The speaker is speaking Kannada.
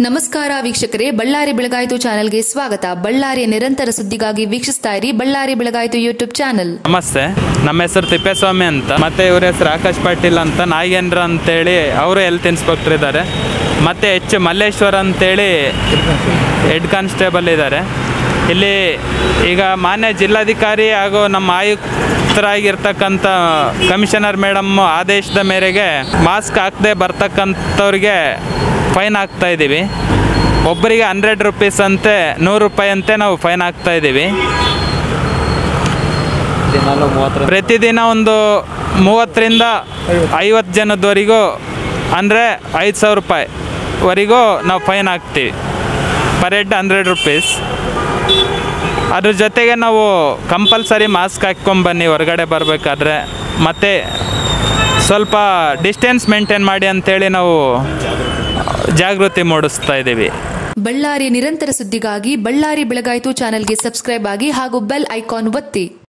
ನಮಸ್ಕಾರ ವೀಕ್ಷಕರೇ ಬಳ್ಳಾರಿ ಬೆಳಗಾಯಿತು ಚಾನೆಲ್ಗೆ ಸ್ವಾಗತ ಬಳ್ಳಾರಿಯ ನಿರಂತರ ಸುದ್ದಿಗಾಗಿ ವೀಕ್ಷಿಸ್ತಾ ಇರಿ ಬಳ್ಳಾರಿ ಬೆಳಗಾಯಿತು ಯೂಟ್ಯೂಬ್ ಚಾನೆಲ್ ನಮಸ್ತೆ ನಮ್ಮ ಹೆಸರು ತಿಪ್ಪೇಸ್ವಾಮಿ ಅಂತ ಮತ್ತೆ ಇವ್ರ ಹೆಸರು ಆಕಾಶ್ ಪಾಟೀಲ್ ಅಂತ ನಾಗೇಂದ್ರ ಅಂತೇಳಿ ಅವರು ಹೆಲ್ತ್ ಇನ್ಸ್ಪೆಕ್ಟರ್ ಇದ್ದಾರೆ ಮತ್ತು ಎಚ್ ಮಲ್ಲೇಶ್ವರ್ ಅಂತೇಳಿ ಹೆಡ್ ಕಾನ್ಸ್ಟೇಬಲ್ ಇದ್ದಾರೆ ಇಲ್ಲಿ ಈಗ ಮಾನ್ಯ ಜಿಲ್ಲಾಧಿಕಾರಿ ಹಾಗೂ ನಮ್ಮ ಆಯುಕ್ತರಾಗಿರ್ತಕ್ಕಂಥ ಕಮಿಷನರ್ ಮೇಡಮ್ ಆದೇಶದ ಮೇರೆಗೆ ಮಾಸ್ಕ್ ಹಾಕದೆ ಬರ್ತಕ್ಕಂಥವ್ರಿಗೆ ಫೈನ್ ಹಾಕ್ತಾ ಇದ್ದೀವಿ ಒಬ್ಬರಿಗೆ ಹಂಡ್ರೆಡ್ ರುಪೀಸ್ ಅಂತೆ ನೂರು ರೂಪಾಯಿ ಅಂತೆ ನಾವು ಫೈನ್ ಹಾಕ್ತಾ ಇದ್ದೀವಿ ದಿನಾಲು ಮೂವತ್ತರ ಪ್ರತಿದಿನ ಒಂದು ಮೂವತ್ತರಿಂದ ಐವತ್ತು ಜನದವರೆಗೂ ಅಂದರೆ ಐದು ಸಾವಿರ ರೂಪಾಯಿವರೆಗೂ ನಾವು ಫೈನ್ ಹಾಕ್ತೀವಿ ಪರ್ ಹೆಡ್ ಹಂಡ್ರೆಡ್ ರುಪೀಸ್ ಅದ್ರ ಜೊತೆಗೆ ನಾವು ಕಂಪಲ್ಸರಿ ಮಾಸ್ಕ್ ಹಾಕ್ಕೊಂಬನ್ನಿ ಹೊರಗಡೆ ಬರಬೇಕಾದ್ರೆ ಮತ್ತು ಸ್ವಲ್ಪ ಡಿಸ್ಟೆನ್ಸ್ ಮೇಂಟೈನ್ ಮಾಡಿ ಅಂತೇಳಿ ನಾವು ಜಾಗೃತಿ ಮೂಡಿಸ್ತಾ ಇದ್ದೀವಿ ಬಳ್ಳಾರಿಯ ನಿರಂತರ ಸುದ್ದಿಗಾಗಿ ಬಳ್ಳಾರಿ ಬೆಳಗಾಯಿತು ಚಾನೆಲ್ಗೆ ಸಬ್ಸ್ಕ್ರೈಬ್ ಆಗಿ ಹಾಗೂ ಬೆಲ್ ಐಕಾನ್ ಒತ್ತಿ